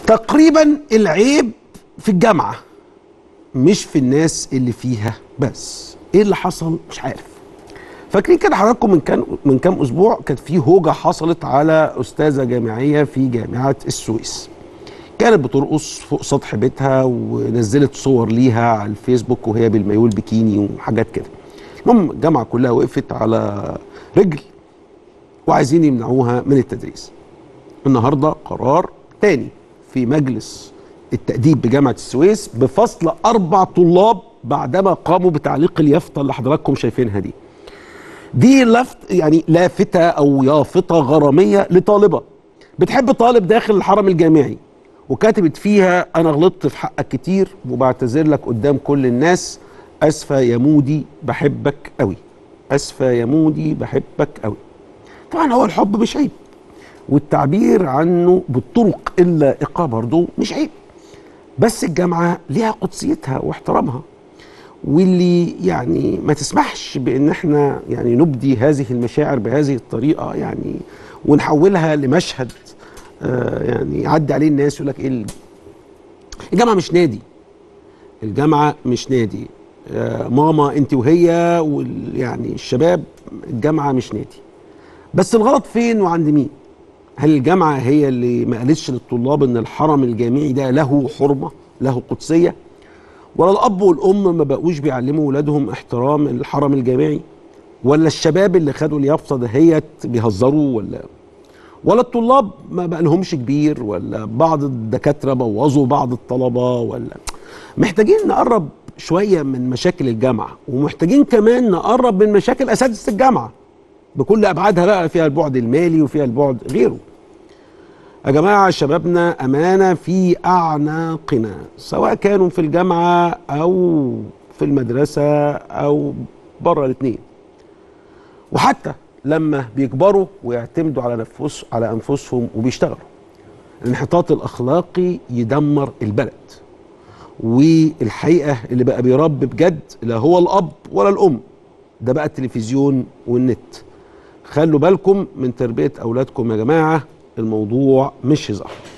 تقريبا العيب في الجامعه مش في الناس اللي فيها بس ايه اللي حصل مش عارف فاكرين كده حضراتكم من كان من كام اسبوع كانت في هوجه حصلت على استاذه جامعيه في جامعه السويس كانت بترقص فوق سطح بيتها ونزلت صور ليها على الفيسبوك وهي بالمايو البكيني وحاجات كده المهم الجامعه كلها وقفت على رجل وعايزين يمنعوها من التدريس النهارده قرار تاني في مجلس التأديب بجامعة السويس بفصل أربع طلاب بعدما قاموا بتعليق اليافطة اللي حضراتكم شايفينها دي دي لفت يعني لافتة أو يافطة غرامية لطالبة بتحب طالب داخل الحرم الجامعي وكتبت فيها أنا غلطت في حقك كتير وبعتذر لك قدام كل الناس أسفة يا مودي بحبك قوي أسفة يا مودي بحبك قوي طبعا هو الحب مش عيب والتعبير عنه بالطرق اللائقة برضه مش عيب بس الجامعة ليها قدسيتها واحترامها واللي يعني ما تسمحش بان احنا يعني نبدي هذه المشاعر بهذه الطريقه يعني ونحولها لمشهد آه يعني يعدي عليه الناس يقول لك ايه ال- الجامعه مش نادي الجامعه مش نادي آه ماما انت وهي وال يعني الشباب الجامعه مش نادي بس الغلط فين وعند مين هل الجامعه هي اللي ما قالتش للطلاب ان الحرم الجامعي ده له حرمه له قدسيه ولا الاب والام ما بقوش بيعلموا ولادهم احترام الحرم الجامعي ولا الشباب اللي خدوا اليافطه دهيت بيهزروا ولا ولا الطلاب ما بقالهمش كبير ولا بعض الدكاتره بوظوا بعض الطلبه ولا محتاجين نقرب شويه من مشاكل الجامعه ومحتاجين كمان نقرب من مشاكل اساتذه الجامعه بكل ابعادها بقى فيها البعد المالي وفيها البعد غيره يا جماعة شبابنا أمانة في أعناقنا سواء كانوا في الجامعة أو في المدرسة أو بره الاتنين وحتى لما بيكبروا ويعتمدوا على نفس على أنفسهم وبيشتغلوا الانحطاط الأخلاقي يدمر البلد والحقيقة اللي بقى بيربي بجد لا هو الأب ولا الأم ده بقى التلفزيون والنت خلوا بالكم من تربية أولادكم يا جماعة الموضوع مش هزار